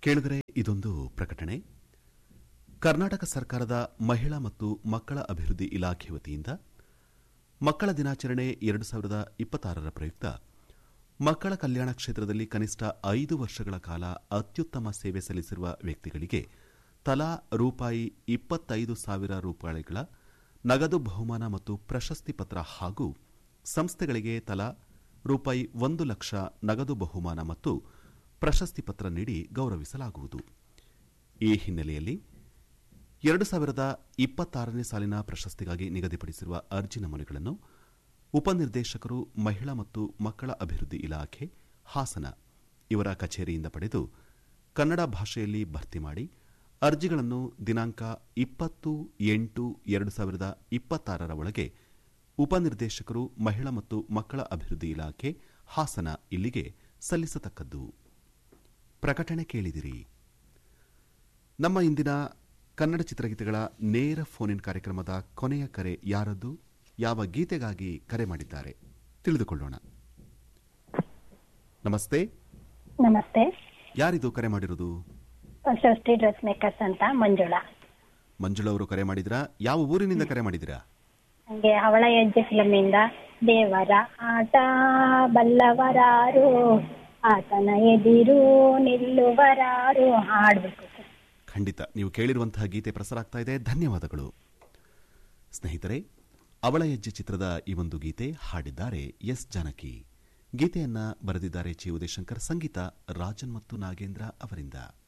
ಕೇಳಿದರೆ ಇದೊಂದು ಪ್ರಕಟಣೆ ಕರ್ನಾಟಕ ಸರ್ಕಾರದ ಮಹಿಳಾ ಮತ್ತು ಮಕ್ಕಳ ಅಭಿವೃದ್ಧಿ ಇಲಾಖೆ ವತಿಯಿಂದ ಮಕ್ಕಳ ದಿನಾಚರಣೆ ಎರಡು ಸಾವಿರದ ಇಪ್ಪತ್ತಾರರ ಪ್ರಯುಕ್ತ ಮಕ್ಕಳ ಕಲ್ಯಾಣ ಕ್ಷೇತ್ರದಲ್ಲಿ ಕನಿಷ್ಠ ಐದು ವರ್ಷಗಳ ಕಾಲ ಅತ್ಯುತ್ತಮ ಸೇವೆ ಸಲ್ಲಿಸಿರುವ ವ್ಯಕ್ತಿಗಳಿಗೆ ತಲಾ ರೂಪಾಯಿ ಇಪ್ಪತ್ತೈದು ಸಾವಿರ ರೂಪಾಯಿಗಳ ನಗದು ಬಹುಮಾನ ಮತ್ತು ಪ್ರಶಸ್ತಿ ಪತ್ರ ಹಾಗೂ ಸಂಸ್ಥೆಗಳಿಗೆ ತಲಾ ರೂಪಾಯಿ ಒಂದು ಲಕ್ಷ ನಗದು ಬಹುಮಾನ ಮತ್ತು ಪ್ರಶಸ್ತಿ ಪತ್ರ ನೀಡಿ ಗೌರವಿಸಲಾಗುವುದು ಈ ಹಿನ್ನೆಲೆಯಲ್ಲಿ ಎರಡು ಸಾವಿರದ ಇಪ್ಪತ್ತಾರನೇ ಸಾಲಿನ ಪ್ರಶಸ್ತಿಗಾಗಿ ನಿಗದಿಪಡಿಸಿರುವ ಅರ್ಜಿ ನಮೂನೆಗಳನ್ನು ಉಪನಿರ್ದೇಶಕರು ಮಹಿಳಾ ಮತ್ತು ಮಕ್ಕಳ ಅಭಿವೃದ್ಧಿ ಇಲಾಖೆ ಹಾಸನ ಇವರ ಕಚೇರಿಯಿಂದ ಪಡೆದು ಕನ್ನಡ ಭಾಷೆಯಲ್ಲಿ ಭರ್ತಿ ಮಾಡಿ ಅರ್ಜಿಗಳನ್ನು ದಿನಾಂಕ ಇಪ್ಪತ್ತು ಎಂಟು ಎರಡು ಸಾವಿರದ ಇಪ್ಪತ್ತಾರರ ಒಳಗೆ ಉಪನಿರ್ದೇಶಕರು ಮಹಿಳಾ ಮತ್ತು ಮಕ್ಕಳ ಅಭಿವೃದ್ಧಿ ಇಲಾಖೆ ಹಾಸನ ಇಲ್ಲಿಗೆ ಸಲ್ಲಿಸತಕ್ಕದ್ದು ಪ್ರಕಟಣೆ ಕೇಳಿದಿರಿ ನಮ್ಮ ಇಂದಿನ ಕನ್ನಡ ಚಿತ್ರಗೀತೆಗಳ ನೇರ ಫೋನ್ ಇನ್ ಕಾರ್ಯಕ್ರಮದ ಕೊನೆಯ ಕರೆ ಯಾರದ್ದು ಯಾವ ಗೀತೆಗಾಗಿ ಕರೆ ಮಾಡಿದ್ದಾರೆ ತಿಳಿದುಕೊಳ್ಳೋಣ ನಮಸ್ತೆ ನಮಸ್ತೆ ಯಾರಿದು ಕರೆ ಮಾಡಿರೋದು ಸೃಷ್ಟಿ ಡ್ರೆಸ್ ಮೇಕರ್ಸ್ ಅಂತ ಮಂಜುಳಾ ಮಂಜುಳಾ ಅವರು ಕರೆ ಮಾಡಿದ್ರಾ ಯಾವ ಊರಿನಿಂದ ಕರೆ ಮಾಡಿದಿರಾ ನಂಗೆ ಅವಳ ಹೆಜ್ಜೆ ಫಿಲಮ್ ಇಂದ ದೇವರ ಆಟ ಬಲ್ಲವರಾರು ಆತನ ಎದಿರು ನಿಲ್ಲುವರಾರು ಹಾಡ್ಬೇಕು ಸರ್. ಖಂಡಿತ ನೀವು ಕೇಳಿರುವಂತಹ ಗೀತೆ ಪ್ರಸಾರ ಆಗ್ತಾ ಇದೆ ಧನ್ಯವಾದಗಳು ಸ್ನೇಹಿತರೆ ಅವಳ ಹೆಜ್ಜೆ ಚಿತ್ರದ ಈ ಒಂದು ಗೀತೆ ಹಾಡಿದ್ದಾರೆ ಎಸ್ ಜಾನಕಿ ಗೀತೆಯನ್ನ ಬರೆದಿದ್ದಾರೆ ಚಿ ಉದಯಶಂಕರ್ ಸಂಗೀತ ರಾಜನ್ ಮತ್ತು ನಾಗೇಂದ್ರ ಅವರಿಂದ